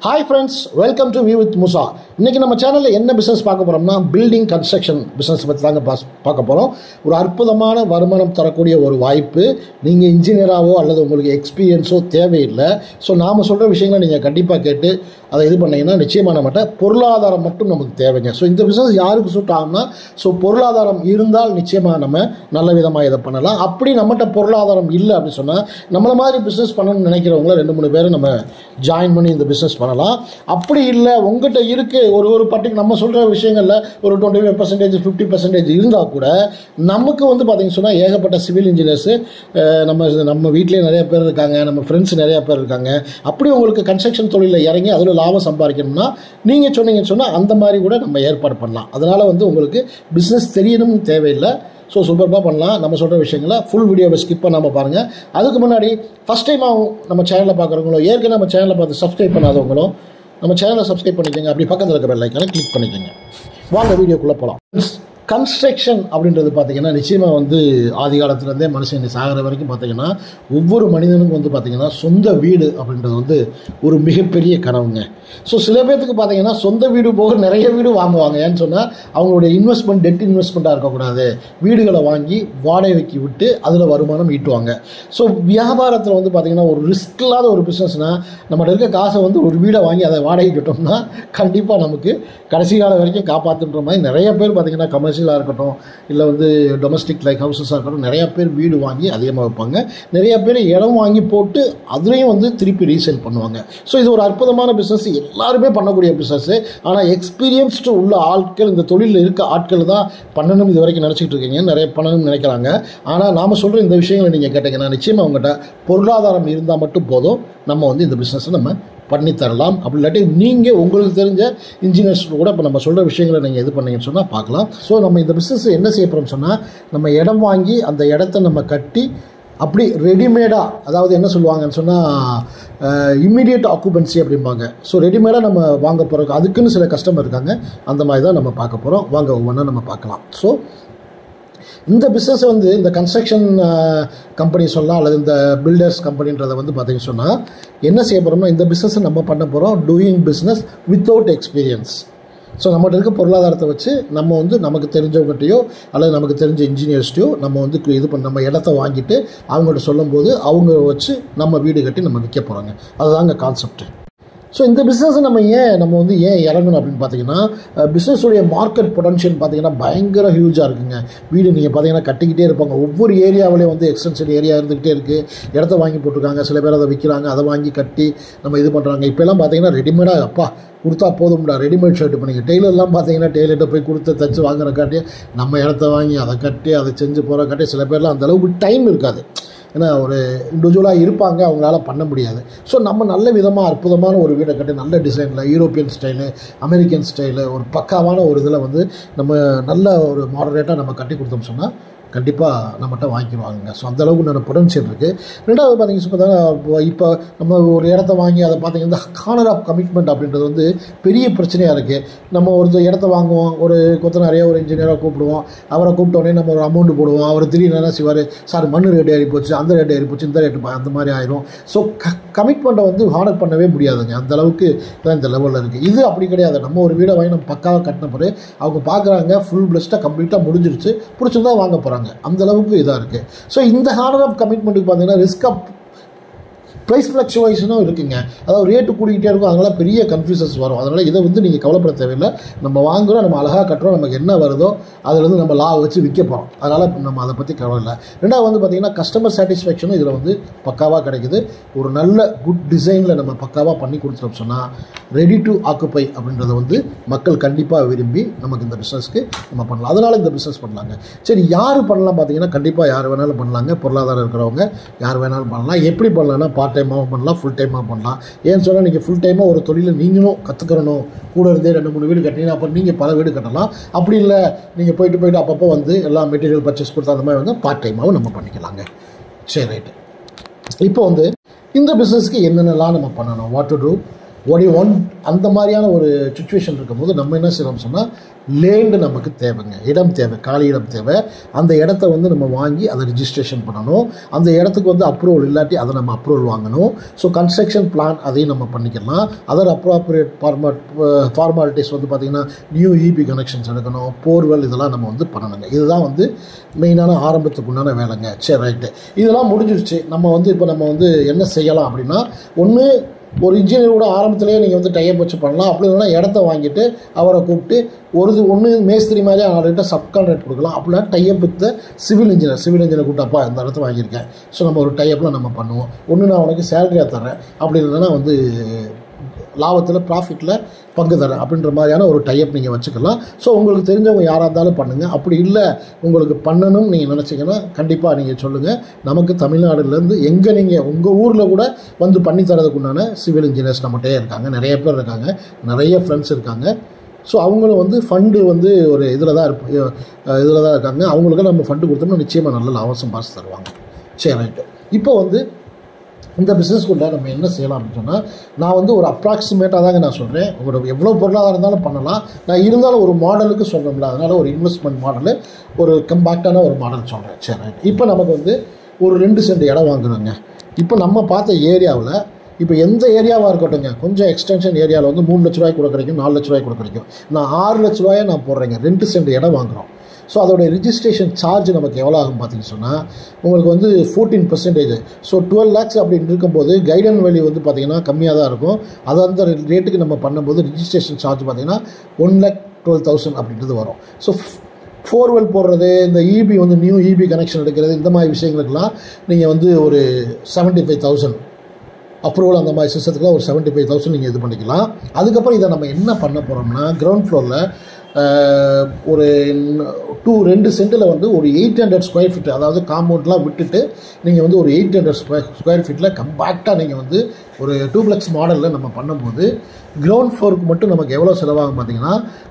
hi friends welcome to view with Musa இன்னைக்கு நம்ம சேனலில் என்ன பிஸ்னஸ் பார்க்க போகிறோம்னா பில்டிங் கன்ஸ்ட்ரக்ஷன் பிஸ்னஸ் பற்றி தாங்க பாஸ் பார்க்க போகிறோம் ஒரு அற்புதமான வருமானம் தரக்கூடிய ஒரு வாய்ப்பு நீங்கள் இன்ஜினியராகவோ அல்லது உங்களுக்கு எக்ஸ்பீரியன்ஸோ தேவையில்லை ஸோ நாம் சொல்கிற விஷயங்களை நீங்கள் கண்டிப்பாக கேட்டு அதை இது பண்ணீங்கன்னா நிச்சயமாக நம்மகிட்ட பொருளாதாரம் மட்டும் நமக்கு தேவைங்க ஸோ இந்த பிஸ்னஸ் யாருக்கு சூட் ஆகும்னா ஸோ பொருளாதாரம் இருந்தால் நிச்சயமாக நம்ம நல்ல விதமாக இதை பண்ணலாம் அப்படி நம்மகிட்ட பொருளாதாரம் இல்லை அப்படின்னு சொன்னால் நம்மளை மாதிரி பிஸ்னஸ் பண்ணணும்னு நினைக்கிறவங்கள ரெண்டு மூணு பேரை நம்ம ஜாயின் பண்ணி இந்த பிஸ்னஸ் பண்ணலாம் அப்படி இல்லை உங்ககிட்ட இருக்கு ஒரு ஒரு பர்டிகு நம்ம சொல்கிற விஷயங்களில் ஒரு twenty five percentage fifty percentage இருந்தால் கூட நமக்கு வந்து பார்த்தீங்கன்னு சொன்னால் ஏகப்பட்ட சிவில் இன்ஜினியர்ஸு நம்ம நம்ம வீட்டிலேயே நிறைய பேர் இருக்காங்க நம்ம ஃப்ரெண்ட்ஸ் நிறைய பேர் இருக்காங்க அப்படி உங்களுக்கு கன்ஸ்ட்ரக்ஷன் தொழிலில் இறங்கி அதில் லாபம் சம்பாதிக்கணும்னா நீங்கள் சொன்னீங்கன்னு சொன்னால் அந்த மாதிரி கூட நம்ம ஏற்பாடு பண்ணலாம் அதனால் வந்து உங்களுக்கு பிஸ்னஸ் தெரியணும்னு தேவையில்லை ஸோ சூப்பராக பண்ணலாம் நம்ம சொல்கிற விஷயங்களை ஃபுல் வீடியோவை ஸ்கிப் பண்ணாமல் பாருங்கள் அதுக்கு முன்னாடி ஃபஸ்ட் டைம் நம்ம சேனலில் பார்க்குறவங்களோ ஏற்கனவே நம்ம சேனலை பார்த்து சப்ஸ்கிரைப் பண்ணாதவங்களும் நம்ம சேனலை சப்ஸ்கிரைப் பண்ணிக்கோங்க அப்படி பக்கத்தில் இருக்க பெல் ஐக்கானை கிளிக் பண்ணிக்கோங்க வாங்க வீடியோக்குள்ளே போகலாம் கன்ஸ்ட்ரக்ஷன் அப்படின்றது பார்த்தீங்கன்னா நிச்சயமாக வந்து ஆதி காலத்துலேருந்தே மனுஷன் இன்னைக்கு சாகிற வரைக்கும் பார்த்தீங்கன்னா ஒவ்வொரு மனிதனுக்கும் வந்து பார்த்தீங்கன்னா சொந்த வீடு அப்படின்றது வந்து ஒரு மிகப்பெரிய கனவுங்க ஸோ சில பேர்த்துக்கு பார்த்தீங்கன்னா சொந்த வீடு போக நிறைய வீடு வாங்குவாங்க ஏன்னு சொன்னால் அவங்களுடைய இன்வெஸ்ட்மெண்ட் டெட் இன்வெஸ்ட்மெண்ட்டாக இருக்கக்கூடாது வீடுகளை வாங்கி வாடகைக்கு விட்டு அதில் வருமானம் ஈட்டுவாங்க ஸோ வியாபாரத்தில் வந்து பார்த்தீங்கன்னா ஒரு ரிஸ்க் இல்லாத ஒரு பிஸ்னஸ்னால் நம்மகிட்ட இருக்க காசை வந்து ஒரு வீடை வாங்கி அதை வாடகைக்கு விட்டோம்னா கண்டிப்பாக நமக்கு கடைசி காலம் வரைக்கும் காப்பாற்றுன்ற மாதிரி நிறைய பேர் பார்த்தீங்கன்னா கமர்ஷியலாக இருக்கட்டும் இல்லை வந்து டொமஸ்டிக் லைக் ஹவுசஸாக இருக்கட்டும் நிறைய பேர் வீடு வாங்கி அதிகமாக வைப்பாங்க நிறைய பேர் இடம் வாங்கி போட்டு அதுலேயும் வந்து திருப்பி ரீசேல் பண்ணுவாங்க ஸோ இது ஒரு அற்புதமான பிஸ்னஸ் எல்லாருமே பண்ணக்கூடிய பிஸ்னஸ் ஆனால் எக்ஸ்பீரியன்ஸ்டு உள்ள ஆட்கள் இந்த தொழிலில் இருக்க ஆட்கள் தான் பண்ணணும் இது வரைக்கும் நினச்சிக்கிட்டு இருக்கீங்க நிறைய பண்ணணும்னு நினைக்கிறாங்க ஆனால் நாம் சொல்கிற இந்த விஷயங்களை நீங்கள் கேட்டீங்கன்னா நிச்சயமாக அவங்ககிட்ட பொருளாதாரம் இருந்தால் மட்டும் போதும் நம்ம வந்து இந்த பிஸ்னஸை நம்ம பண்ணித்தரலாம் அப்படி இல்லாட்டி நீங்கள் உங்களுக்கு தெரிஞ்ச இன்ஜினியர்ஸ் கூட இப்போ நம்ம சொல்கிற விஷயங்களை நீங்கள் இது பண்ணீங்கன்னு சொன்னால் பார்க்கலாம் ஸோ நம்ம இந்த பிஸ்னஸ் என்ன செய்ய போகிறோம்னு சொன்னால் நம்ம இடம் வாங்கி அந்த இடத்த நம்ம கட்டி அப்படி ரெடிமேடாக அதாவது என்ன சொல்லுவாங்கன்னு சொன்னால் இம்மிடியட் ஆக்குபென்சி அப்படிம்பாங்க ஸோ ரெடிமேடாக நம்ம வாங்க போகிறோம் அதுக்குன்னு சில கஸ்டமர் இருக்காங்க அந்த மாதிரி தான் நம்ம பார்க்க போகிறோம் வாங்க ஒவ்வொன்றா நம்ம பார்க்கலாம் ஸோ இந்த பிஸ்னஸ் வந்து இந்த கன்ஸ்ட்ரக்ஷன் கம்பெனி சொல்லலாம் அல்லது இந்த பில்டர்ஸ் கம்பெனின்றதை வந்து பார்த்தீங்கன்னு சொன்னால் என்ன செய்ய போகிறோம்னா இந்த பிஸ்னஸை நம்ம பண்ண போகிறோம் doing business without experience so நம்மகிட்ட இருக்க பொருளாதாரத்தை வச்சு நம்ம வந்து நமக்கு தெரிஞ்சவங்ககிட்டயோ அல்லது நமக்கு தெரிஞ்ச இன்ஜினியர்ஸ்டையோ நம்ம வந்து இது பண்ண நம்ம இடத்த வாங்கிட்டு அவங்கள்ட்ட சொல்லும்போது அவங்க வச்சு நம்ம வீடு கட்டி நம்ம விற்க போகிறாங்க அதுதாங்க கான்செப்ட் ஸோ இந்த பிஸ்னஸை நம்ம ஏன் நம்ம வந்து ஏன் இறங்கணும் அப்படின்னு பார்த்தீங்கன்னா பிஸ்னஸுடைய மார்க்கெட் பொட்டன்ஷியல் பார்த்தீங்கன்னா பயங்கர ஹியூஜாக இருக்குங்க வீடு நீங்கள் பார்த்தீங்கன்னா கட்டிக்கிட்டே இருப்பாங்க ஒவ்வொரு ஏரியாவிலையும் வந்து எக்ஸ்டென்ஷன் ஏரியா இருந்துக்கிட்டே இருக்குது இடத்த வாங்கி போட்டிருக்காங்க சில பேர் அதை விற்கிறாங்க அதை வாங்கி கட்டி நம்ம இது பண்ணுறாங்க இப்போலாம் பார்த்தீங்கன்னா ரெடிமேடாக அப்பா கொடுத்தா போதும்டா ரெடிமேட் ஷர்ட் பண்ணிங்க டெய்லர்லாம் பார்த்தீங்கன்னா டெய்லர்கிட்ட போய் கொடுத்து தச்சு வாங்குற காட்டி நம்ம இடத்த வாங்கி அதை கட்டி அதை செஞ்சு போகிற காட்டி சில பேர்லாம் அந்தளவுக்கு டைம் இருக்காது ஏன்னா ஒரு இண்டிவிஜுவலாக இருப்பாங்க அவங்களால பண்ண முடியாது ஸோ நம்ம நல்ல விதமாக அற்புதமான ஒரு வீடை கட்டி நல்ல டிசைனில் யூரோப்பியன் ஸ்டைலு அமெரிக்கன் ஸ்டைலு ஒரு பக்காவான ஒரு இதில் வந்து நம்ம நல்ல ஒரு மாடரேட்டாக நம்ம கட்டி கொடுத்தோம் சொன்னால் கண்டிப்பாக நம்மகிட்ட வாங்கிக்குவாங்க ஸோ அந்தளவுக்கு நல்ல பொட்டன்ஷியல் இருக்குது ரெண்டாவது பார்த்தீங்கன்னா பார்த்தா இப்போ நம்ம ஒரு இடத்த வாங்கி அதை பார்த்தீங்கன்னா கார்னர் ஆஃப் கமிட்மெண்ட் அப்படின்றது வந்து பெரிய பிரச்சனையாக இருக்குது நம்ம ஒரு இடத்த வாங்குவோம் ஒரு கொத்தனாரையோ ஒரு இன்ஜினியராக கூப்பிடுவோம் அவரை கூப்பிட்டோடனே நம்ம ஒரு அமௌண்ட் போடுவோம் அவர் திடீர்னு என்ன செய்வார் சார் மண் ரேட் ஏறி போச்சு அந்த ரேட் ஏறி போச்சு இந்த ரேட்டு அந்த மாதிரி ஆயிரும் ஸோ க கமிட்மெண்ட்டை வந்து ஹானர் பண்ணவே முடியாதுங்க அந்த அளவுக்கு தான் இந்த லெவலில் இருக்குது இது அப்படி கிடையாது நம்ம ஒரு வீடை வாங்கி நம்ம பக்காவாக கட்டின பிறகு அவங்க பார்க்குறாங்க ஃபுல் பிளஸ்ட்டாக கம்ப்ளீட்டாக முடிஞ்சிருச்சு பிடிச்சிருந்தா வாங்க போகிறாங்க அந்த அளவுக்கு இதாக இருக்குது ஸோ இந்த ஹார்டர் ஆஃப் கமிட்மெண்ட்டுக்கு பார்த்தீங்கன்னா ரிஸ்க் ஆஃப் ப்ரைஸ் ஃப்ளக்சுவேஷனும் இருக்குங்க அதாவது ரேட்டு கூடிக்கிட்டே இருக்கும் அதனால் பெரிய கன்ஃபியூசன்ஸ் வரும் அதனால் இதை வந்து நீங்கள் கவலைப்பட தேவையில்லை நம்ம வாங்குகிறோம் நம்ம அழகாக கட்டுறோம் நமக்கு என்ன வருதோ அதுலேருந்து நம்ம லா வச்சு விற்க போகிறோம் அதனால் நம்ம அதை பற்றி கவலை இல்லை ரெண்டாவது வந்து பார்த்திங்கன்னா கஸ்டமர் சாட்டிஸ்ஃபேக்ஷனும் இதில் வந்து பக்காவாக கிடைக்குது ஒரு நல்ல குட் டிசைனில் நம்ம பக்காவாக பண்ணி கொடுத்துட்டோம் சொன்னால் ரெடி டு ஆக்குப்பை அப்படின்றத வந்து மக்கள் கண்டிப்பாக விரும்பி நமக்கு இந்த பிஸ்னஸ்க்கு நம்ம பண்ணலாம் அதனால் இந்த பிஸ்னஸ் பண்ணலாங்க சரி யார் பண்ணலாம் பார்த்தீங்கன்னா கண்டிப்பாக யார் வேணாலும் பண்ணலாங்க பொருளாதாரம் இருக்கிறவங்க யார் வேணாலும் பண்ணலாம் எப்படி பண்ணலாம்னா பார்ட் டைமாகவும் பண்ணலாம் ஃபுல் டைமாக பண்ணலாம் ஏன்னு சொன்னால் நீங்கள் ஃபுல் டைமாக ஒரு தொழிலை நீங்களும் கற்றுக்கிறணும் கூட இருந்தே ரெண்டு மூணு வீடு கட்டினீங்கன்னா அப்போ நீங்கள் பல வீடு கட்டலாம் அப்படி இல்லை நீங்கள் போயிட்டு போயிட்டு அப்பப்போ வந்து எல்லா மெட்டீரியல் பர்ச்சேஸ் கொடுத்தா அந்த மாதிரி வந்து பார்ட் டைமாகவும் நம்ம பண்ணிக்கலாங்க சரி ரைட்டு இப்போ வந்து இந்த பிஸ்னஸ்க்கு என்னென்னலாம் நம்ம பண்ணணும் வாட் டு டூ ஒடி ஒன் அந்த மாதிரியான ஒரு சுச்சுவேஷன் இருக்கும்போது நம்ம என்ன செய்யறோம் சொன்னால் லேண்டு நமக்கு தேவைங்க இடம் தேவை காலி இடம் தேவை அந்த இடத்த வந்து நம்ம வாங்கி அதை ரிஜிஸ்ட்ரேஷன் பண்ணணும் அந்த இடத்துக்கு வந்து அப்ரூவல் இல்லாட்டி அதை நம்ம அப்ரூவல் வாங்கணும் ஸோ கன்ஸ்ட்ரக்ஷன் பிளான் அதையும் நம்ம பண்ணிக்கலாம் அதர் அப்ராப்ரியேட் ஃபார்மாட் ஃபார்மாலிட்டிஸ் வந்து பார்த்திங்கன்னா நியூ இபி கனெக்ஷன்ஸ் எடுக்கணும் போர்வெல் இதெல்லாம் நம்ம வந்து பண்ணணுங்க இதுதான் வந்து மெயினான ஆரம்பத்துக்கு உண்டான வேலைங்க சரி ரைட்டு இதெல்லாம் முடிஞ்சிருச்சு நம்ம வந்து இப்போ நம்ம வந்து என்ன செய்யலாம் அப்படின்னா ஒன்று ஒரு இன்ஜினியரோட ஆரம்பத்திலேயே நீங்கள் வந்து டைப் வச்சு பண்ணலாம் அப்படி இல்லைன்னா இடத்த வாங்கிட்டு அவரை கூப்பிட்டு ஒரு இது ஒன்று மேஸ்திரி மாதிரி அவர்கிட்ட சப்கான்ட்ராக்ட் கொடுக்கலாம் அப்படின்னா type with civil engineer civil engineer கூட்டப்பா இந்த இடத்த வாங்கியிருக்கேன் ஸோ நம்ம ஒரு டைப்பில் நம்ம பண்ணுவோம் ஒன்று நான் உனக்கு சேலரியாக தரேன் அப்படி இல்லைன்னா வந்து லாபத்தில் ப்ராஃபிட்டில் பங்கு தரேன் அப்படின்ற மாதிரியான ஒரு டைப் நீங்கள் வச்சுக்கலாம் ஸோ உங்களுக்கு தெரிஞ்சவங்க யாராக இருந்தாலும் பண்ணுங்கள் அப்படி இல்லை உங்களுக்கு பண்ணணும்னு நீங்கள் நினச்சிங்கன்னா கண்டிப்பாக நீங்கள் சொல்லுங்கள் நமக்கு தமிழ்நாடுலேருந்து எங்கே நீங்கள் உங்கள் ஊரில் கூட வந்து பண்ணி தரதுக்கு உண்டான சிவில் இன்ஜினியர்ஸ் நம்மகிட்டே இருக்காங்க நிறைய பேர் இருக்காங்க நிறைய ஃப்ரெண்ட்ஸ் இருக்காங்க ஸோ அவங்களும் வந்து ஃபண்டு வந்து ஒரு இதில் தான் இருப்ப இதில் தான் இருக்காங்க அவங்களுக்கு நம்ம ஃபண்டு கொடுத்தோம்னா நிச்சயமாக நல்ல லாபம் சம்பாதிச்சு தருவாங்க சரி ரைட்டு இப்போ வந்து இந்த பிஸ்னஸ்க்குள்ள நம்ம என்ன செய்யலாம் அப்படின்னு சொன்னால் நான் வந்து ஒரு அப்ராக்சிமேட்டாக தாங்க நான் சொல்கிறேன் ஒரு எவ்வளோ பொருளாதாரம் இருந்தாலும் பண்ணலாம் நான் இருந்தாலும் ஒரு மாடலுக்கு சொல்கிறோம்ல அதனால் ஒரு இன்வெஸ்ட்மெண்ட் மாடலு ஒரு கம்பேக்டான ஒரு மாடல் சொல்கிறேன் சரி ரைட் இப்போ நமக்கு வந்து ஒரு ரெண்டு சென்ட் இடம் வாங்குறோங்க இப்போ நம்ம பார்த்த ஏரியாவில் இப்போ எந்த ஏரியாவாக இருக்கட்டும்ங்க கொஞ்சம் எக்ஸ்டென்ஷன் ஏரியாவில் வந்து மூணு லட்ச ரூபாய் கூட கிடைக்கும் நாலு லட்ச ரூபாய் கூட கிடைக்கும் நான் ஆறு லட்ச ரூபாயை நான் போடுறேங்க ரெண்டு சென்ட் இடம் வாங்குகிறோம் ஸோ அதோடைய ரிஜிஸ்ட்ரேஷன் சார்ஜ் நமக்கு எவ்வளோ ஆகும் பார்த்தீங்கன்னு சொன்னால் உங்களுக்கு வந்து fourteen percentage so twelve lakhs அப்படின்னு இருக்கும்போது கைடன் வேல்யூ வந்து பார்த்திங்கன்னா கம்மியாக தான் இருக்கும் அது அந்த ரேட்டுக்கு நம்ம பண்ணும்போது ரிஜிஸ்ட்ரேஷன் சார்ஜ் பார்த்திங்கன்னா ஒன் லேக் டுவெல் தௌசண்ட் அப்படின்றது வரும் ஸோ ஃபோர்வெல் போடுறது இந்த இபி வந்து நியூ இபி கனெக்ஷன் எடுக்கிறது இந்த மாதிரி விஷயங்களுக்கெல்லாம் நீங்கள் வந்து ஒரு செவன்ட்டி ஃபைவ் தௌசண்ட் அப்ரூவல் அந்த மாதிரி சிஸ்டத்துக்குலாம் ஒரு செவன்ட்டி ஃபைவ் தௌசண்ட் நீங்கள் இது பண்ணிக்கலாம் அதுக்கப்புறம் இதை நம்ம என்ன பண்ண போகிறோம்னா கிரவுண்ட் ஃப்ளோரில் ஒரு டூ ரெண்டு சென்ட்டில் வந்து ஒரு எயிட் ஹண்ட்ரட் ஸ்கொயர் ஃபீட் அதாவது காம்பவுண்ட்லாம் விட்டுட்டு நீங்கள் வந்து ஒரு எயிட் ஹண்ட்ரட் ஸ்கொயர் ஸ்கொயர் ஃபீட்டில் கம்பேக்டாக நீங்கள் வந்து ஒரு டூப்ளெக்ஸ் மாடலில் நம்ம பண்ணும்போது கிரவுண்ட் ஃப்ளோருக்கு மட்டும் நமக்கு எவ்வளோ செலவாகும் பார்த்தீங்கன்னா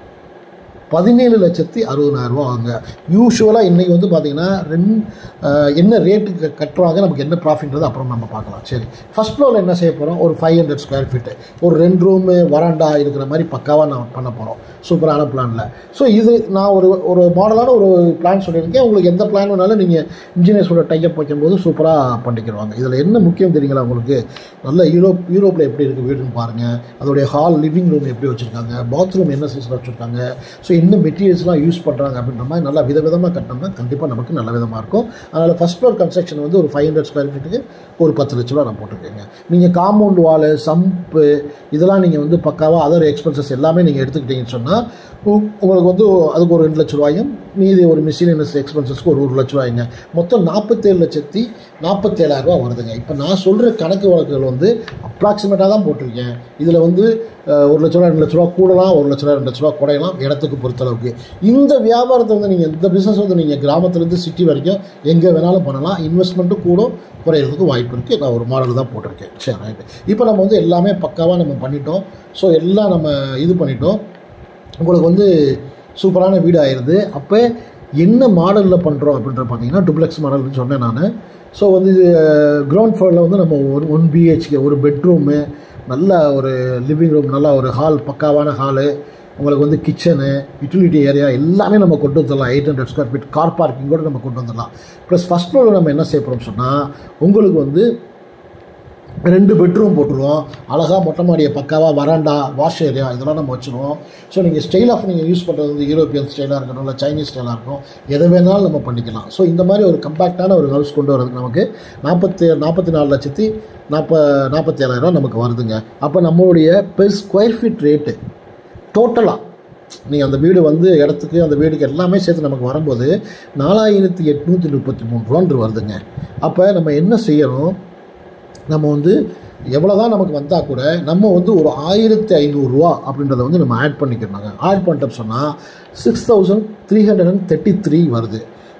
பதினேழு லட்சத்தி அறுபதாயிரரூவா ஆகுங்க யூஸ்வலாக இன்றைக்கி வந்து பார்த்திங்கன்னா ரெண்டு என்ன ரேட்டுக்கு கட்டுறாங்க நமக்கு என்ன ப்ராஃபிட்ன்றது அப்புறம் நம்ம பார்க்கலாம் சரி ஃபஸ்ட் ஃப்ளோரில் என்ன செய்ய போகிறோம் ஒரு ஃபைவ் ஹண்ட்ரட் ஸ்கொயர் ஃபீட்டு ஒரு ரெண்டு ரூமு வராண்டா இருக்கிற மாதிரி பக்காவாக நான் பண்ண போகிறோம் சூப்பரான பிளானில் ஸோ இது நான் ஒரு ஒரு மாடலான ஒரு பிளான் சொல்லியிருக்கேன் உங்களுக்கு எந்த பிளான் வேணாலும் நீங்கள் இன்ஜினியர்ஸோட டைப் வைக்கும்போது சூப்பராக பண்ணிக்கிடுவாங்க இதில் என்ன முக்கியம் தெரியுங்களா உங்களுக்கு நல்ல யூரோப் யூரோப்பில் எப்படி இருக்குது வீடுன்னு பாருங்கள் அதோடைய ஹால் லிவிங் ரூம் எப்படி வச்சுருக்காங்க பாத்ரூம் என்ன சைஸில் வச்சுருக்காங்க ஸோ என்ன மெட்டீரியல்ஸ்லாம் யூஸ் பண்ணுறாங்க அப்படின்ற மாதிரி நல்லா விதவிதமாக கட்டினோம்னா கண்டிப்பாக நமக்கு நல்ல விதமாக இருக்கும் அதனால் ஃபஸ்ட் ஃப்ளோர் கன்ஸ்ட்ரக்ஷன் வந்து ஒரு ஃபைவ் ஹண்ட்ரட் ஸ்கொயர் ஃபீட்டுக்கு ஒரு பத்து லட்ச ரூபா நான் போட்டிருக்கேங்க நீங்கள் காம்பவுண்ட் வாலு சம்பு இதெல்லாம் நீங்கள் வந்து பக்காவாக அதர் எக்ஸ்பென்சஸ் எல்லாமே நீங்கள் எடுத்துக்கிட்டீங்கன்னு சொன்னால் உங்களுக்கு வந்து அதுக்கு ஒரு ரெண்டு லட்ச ரூபாயும் மீதி ஒரு மிஷினியஸ் எக்ஸ்பென்சஸ்க்கு ஒரு ஒரு லட்ச ரூபாய்ங்க மொத்தம் நாற்பத்தேழு லட்சத்தி நாற்பத்தேழாயிரம் ரூபா வருதுங்க இப்போ நான் சொல்கிற கணக்கு வழக்குகள் வந்து அப்ராக்சிமேட்டாக தான் போட்டிருக்கேன் இதில் வந்து ஒரு லட்ச ரூபா ரெண்டு லட்ச ரூபா கூடலாம் ஒரு லட்ச ரூபா ரெண்டு லட்ச ரூபா குறையலாம் இடத்துக்கு பொறுத்தளவுக்கு இந்த வியாபாரத்தை வந்து நீங்கள் இந்த பிஸ்னஸ் வந்து நீங்கள் கிராமத்துலேருந்து சிட்டி வரைக்கும் எங்கே வேணாலும் பண்ணலாம் இன்வெஸ்ட்மெண்ட்டும் கூட குறையிறதுக்கு வாய்ப்பு இருக்குது நான் ஒரு மாடல் தான் போட்டிருக்கேன் சரி ரைட்டு இப்போ நம்ம வந்து எல்லாமே பக்காவாக நம்ம பண்ணிட்டோம் ஸோ எல்லாம் நம்ம இது பண்ணிட்டோம் உங்களுக்கு வந்து சூப்பரான வீடு ஆயிடுது அப்போ என்ன மாடலில் பண்ணுறோம் அப்படின்ற பார்த்தீங்கன்னா டூப்ளெக்ஸ் மாடல்னு சொன்னேன் நான் ஸோ வந்து கிரவுண்ட் ஃப்ளோரில் வந்து நம்ம ஒரு ஒன் பிஹெச்கே ஒரு பெட்ரூமு நல்ல ஒரு லிவிங் ரூம் நல்லா ஒரு ஹால் பக்காவான ஹாலு உங்களுக்கு வந்து கிச்சனு யூட்டிலிட்டி ஏரியா எல்லாமே நம்ம கொண்டு வந்துடலாம் eight hundred square feet car parking கூட நம்ம கொண்டு வந்துடலாம் ப்ளஸ் ஃபஸ்ட் ஃப்ளோரில் நம்ம என்ன செய்ய போகிறோம் சொன்னால் உங்களுக்கு வந்து ரெண்டு பெட்ரூம் போட்டுருவோம் அழகாக மொட்டை மாடியை பக்காவாக வராண்டா வாஷ் ஏரியா இதெல்லாம் நம்ம வச்சுருவோம் ஸோ நீங்கள் ஸ்டைல் ஆஃப் நீங்கள் யூஸ் பண்ணுறது வந்து யூரோப்பியன் ஸ்டைலாக இருக்கட்டும் இல்லை சைனீஸ் ஸ்டைலாக இருக்கும் எதை வேணாலும் நம்ம பண்ணிக்கலாம் ஸோ இந்த மாதிரி ஒரு கம்பேக்டான ஒரு ஹவுஸ் கொண்டு வரதுக்கு நமக்கு நாற்பத்தி நாற்பத்தி நாலு லட்சத்தி நாற்ப நாற்பத்தி ஏழாயிரம் நமக்கு வருதுங்க அப்போ நம்மளுடைய பெர் ஸ்கொயர் ஃபீட் ரேட்டு டோட்டலாக நீங்கள் அந்த வீடு வந்து இடத்துக்கு அந்த வீடுக்கு எல்லாமே சேர்த்து நமக்கு வரும்போது நாலாயிரத்தி எட்நூற்றி முப்பத்தி மூணு ரூபான்று வருதுங்க அப்போ நம்ம என்ன செய்யணும் நம்ம வந்து எவ்வளோ தான் நமக்கு வந்தால் கூட நம்ம வந்து ஒரு ஆயிரத்தி ஐநூறுரூவா அப்படின்றத வந்து நம்ம ஆட் பண்ணிக்கிறோங்க ஆட் பண்ணிட்டோம் சொன்னால் six thousand three hundred and thirty three வருது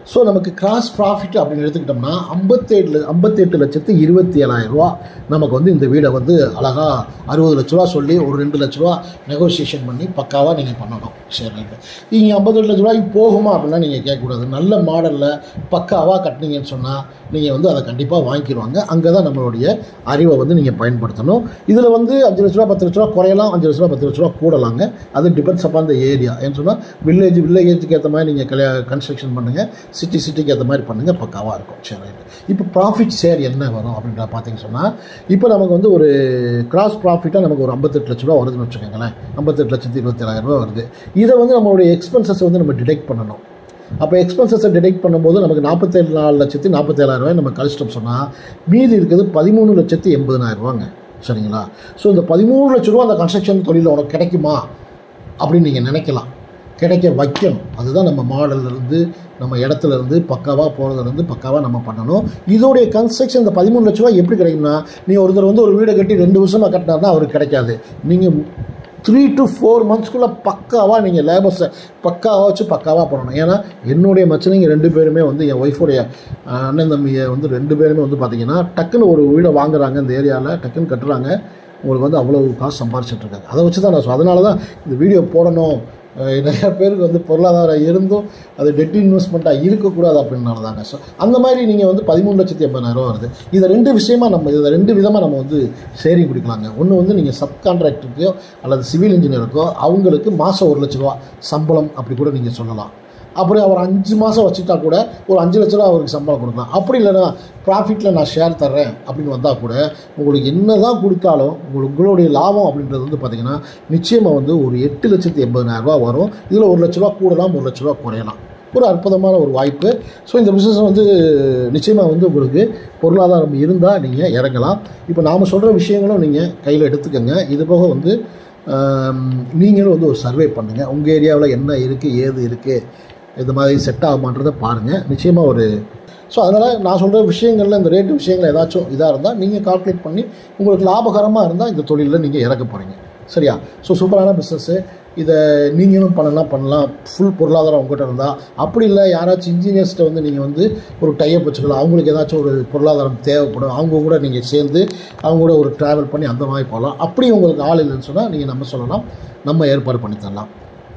ஸோ நமக்கு கிராஸ் ப்ராஃபிட் அப்படின்னு எடுத்துக்கிட்டோம்னா ஐம்பத்தேழு ஐம்பத்தெட்டு லட்சத்து இருபத்தி ஏழாயிரம் ரூபா நமக்கு வந்து இந்த வீடை வந்து அழகாக அறுபது லட்ச ரூபா சொல்லி ஒரு ரெண்டு லட்ச ரூபா நெகோசியேஷன் பண்ணி பக்காவாக நீங்கள் பண்ணணும் சரி ரைட்டு நீங்கள் ஐம்பத்தெட்டு லட்ச ரூபாய்க்கு போகுமா அப்படின்னா நீங்கள் கேட்கக்கூடாது நல்ல மாடலில் பக்காவாக கட்டினீங்கன்னு சொன்னால் நீங்கள் வந்து அதை கண்டிப்பாக வாங்கிடுவாங்க அங்கே தான் நம்மளுடைய அறிவை வந்து நீங்கள் பயன்படுத்தணும் இதில் வந்து அஞ்சு லட்ச ரூபா பத்து லட்ச ரூபா குறையலாம் அஞ்சு லட்ச ரூபா பத்து லட்ச ரூபா கூடலாங்க அது டிபெண்ட்ஸ் அப்பான் அந்த ஏரியா ஏன்னு சொன்னால் வில்லேஜ் வில்லேஜுக்கு ஏற்ற மாதிரி நீங்கள் கல்யா கன்ஸ்ட்ரக்ஷன் பண்ணுங்கள் சிட்டி சிட்டிக்கு ஏற்ற மாதிரி பண்ணுங்கள் பக்காவாக இருக்கும் சரி ரைட்டு இப்போ ப்ராஃபிட் ஷேர் என்ன வரும் அப்படின்ற பார்த்தீங்க சொன்னால் இப்போ நமக்கு வந்து ஒரு கிராஸ் ப்ராஃபிட்டாக நமக்கு ஒரு ஐம்பத்தெட்டு லட்ச ரூபா வருதுன்னு வச்சுக்கோங்களேன் ஐம்பத்தெட்டு லட்சத்தி இருபத்தேழாயிரம் ரூபா வருது இதை வந்து நம்மளுடைய எக்ஸ்பென்சஸ் வந்து நம்ம டிடெக்ட் பண்ணணும் அப்போ எக்ஸ்பென்சஸை டிடெக்ட் பண்ணும்போது நமக்கு நாற்பத்தேழு நாலு லட்சத்தி நாற்பத்தேழாயிரம் ரூபாய் நம்ம கழிச்சிட்டோம் சொன்னால் மீதி இருக்கிறது பதிமூணு லட்சத்தி எண்பதுனாயிரம் ரூபாங்க சரிங்களா ஸோ இந்த பதிமூணு லட்ச ரூபா அந்த கன்ஸ்ட்ரக்ஷன் தொழிலில் உனக்கு கிடைக்குமா அப்படின்னு நீங்கள் நினைக்கலாம் கிடைக்க வைக்கணும் அதுதான் நம்ம மாடல்ல இருந்து நம்ம இடத்துல இருந்து பக்காவாக போகிறதுலேருந்து பக்காவாக நம்ம பண்ணணும் இதோடைய கன்ஸ்ட்ரக்ஷன் இந்த பதிமூணு லட்ச ரூபாய் எப்படி கிடைக்கும்னா நீங்கள் ஒருத்தர் வந்து ஒரு வீடை கட்டி ரெண்டு வருஷமாக கட்டினார்னா அவருக்கு கிடைக்காது நீங்கள் த்ரீ டு ஃபோர் மந்த்ஸ்க்குள்ளே பக்காவாக நீங்கள் லேபர்ஸை பக்காவாக வச்சு பக்காவாக பண்ணணும் ஏன்னா என்னுடைய மச்சனைங்க ரெண்டு பேருமே வந்து என் ஒய்ஃபுடைய அண்ணன் தம்பியை வந்து ரெண்டு பேருமே வந்து பார்த்தீங்கன்னா டக்குன்னு ஒரு வீடை வாங்குறாங்க இந்த ஏரியாவில் டக்குன்னு கட்டுறாங்க உங்களுக்கு வந்து அவ்வளோ காசு சம்பாரிச்சிட்டு இருக்காங்க அதை வச்சு தான் நான் சொ- அதனால தான் இந்த வீடியோ போடணும் அஹ் நிறைய பேருக்கு வந்து பொருளாதாரம் இருந்தும் அது டெட் இன்வெஸ்ட்மெண்ட்டாக இருக்கக்கூடாது அப்படின்னால தாங்க ஸோ அந்த மாதிரி நீங்கள் வந்து பதிமூணு லட்சத்தி எண்பதாயிரம் ரூபா வருது இதை ரெண்டு விஷயமா நம்ம இதை ரெண்டு விதமாக நம்ம வந்து ஷேரிங் குடிக்கலாங்க ஒன்று வந்து நீங்கள் சப் கான்ட்ராக்டருக்கோ அல்லது சிவில் இன்ஜினியருக்கோ அவங்களுக்கு மாதம் ஒரு லட்ச ரூபா சம்பளம் அப்படி கூட நீங்கள் சொல்லலாம் அப்படி அவர் அஞ்சு மாதம் வச்சுட்டா கூட ஒரு அஞ்சு லட்ச ரூபா அவருக்கு சம்பளம் கொடுக்கலாம் அப்படி இல்லைன்னா ப்ராஃபிட்டில் நான் ஷேர் தர்றேன் அப்படின்னு வந்தால் கூட உங்களுக்கு என்ன தான் கொடுத்தாலும் உங்களுக்கு உங்களுடைய லாபம் அப்படின்றது வந்து பார்த்திங்கன்னா நிச்சயமாக வந்து ஒரு எட்டு லட்சத்தி எண்பதாயிரம் ரூபா வரும் இதில் ஒரு லட்ச ரூபா கூடலாம் ஒரு லட்ச ரூபா குறையலாம் ஒரு அற்புதமான ஒரு வாய்ப்பு ஸோ இந்த பிஸ்னஸ் வந்து நிச்சயமாக வந்து உங்களுக்கு பொருளாதாரம் இருந்தால் நீங்கள் இறங்கலாம் இப்போ நாம் சொல்கிற விஷயங்களும் நீங்கள் கையில் எடுத்துக்கோங்க இது போக வந்து ஆம், நீங்களும் வந்து ஒரு சர்வே பண்ணுங்கள் உங்கள் ஏரியாவில் என்ன இருக்குது ஏது இருக்குது இந்த மாதிரி செட் ஆகுமான்றதை பாருங்கள் நிச்சயமாக ஒரு ஸோ அதனால் நான் சொல்கிற விஷயங்களில் இந்த ரேட்டு விஷயங்கள் ஏதாச்சும் இதாக இருந்தால் நீங்கள் கால்குலேட் பண்ணி உங்களுக்கு லாபகரமாக இருந்தால் இந்த தொழிலில் நீங்கள் இறக்க போகிறீங்க சரியா ஸோ சூப்பரான பிஸ்னஸ்ஸு இதை நீங்களும் பண்ணலாம் பண்ணலாம் ஃபுல் பொருளாதாரம் உங்கள்கிட்ட இருந்தால் அப்படி இல்லை யாராச்சும் இன்ஜினியர்ஸ்கிட்ட வந்து நீங்கள் வந்து ஒரு டைப் வச்சுக்கலாம் அவங்களுக்கு ஏதாச்சும் ஒரு பொருளாதாரம் தேவைப்படும் அவங்க கூட நீங்கள் சேர்ந்து அவங்க கூட ஒரு ட்ராவல் பண்ணி அந்த மாதிரி போகலாம் அப்படி உங்களுக்கு ஆள் இல்லைன்னு சொன்னால் நீங்கள் நம்ம சொல்லலாம் நம்ம ஏற்பாடு பண்ணி தரலாம்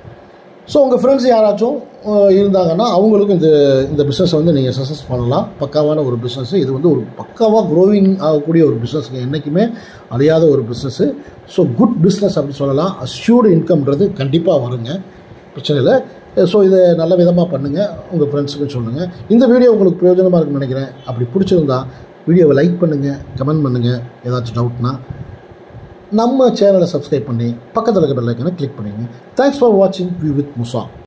ஸோ உங்கள் ஃப்ரெண்ட்ஸ் யாராச்சும் அஹ், இருந்தாங்கன்னா அவங்களுக்கும் இந்த இந்த பிஸ்னஸ் வந்து நீங்கள் சக்ஸஸ் பண்ணலாம் பக்காவான ஒரு பிஸ்னஸ் இது வந்து ஒரு பக்காவாக க்ரோவிங் ஆகக்கூடிய ஒரு பிஸ்னஸ்ங்க என்றைக்குமே அழியாத ஒரு பிஸ்னஸ்ஸு ஸோ குட் பிஸ்னஸ் அப்படின்னு சொல்லலாம் அஷ்யூர்டு இன்கம்ன்றது கண்டிப்பாக வருங்க பிரச்சனை இல்லை ஸோ இதை நல்ல விதமாக பண்ணுங்கள் உங்கள் ஃப்ரெண்ட்ஸுக்கும் சொல்லுங்கள் இந்த வீடியோ உங்களுக்கு பிரயோஜனமாக இருக்குன்னு நினைக்கிறேன் அப்படி பிடிச்சிருந்தா வீடியோவை லைக் பண்ணுங்கள் கமெண்ட் பண்ணுங்கள் ஏதாச்சும் டவுட்னா நம்ம சேனலை சப்ஸ்கிரைப் பண்ணி பக்கத்தில் இருக்க பெல் ஐக்கனை கிளிக் பண்ணிடுங்க தேங்க்ஸ் ஃபார் வாட்சிங் வியூ வித் முசா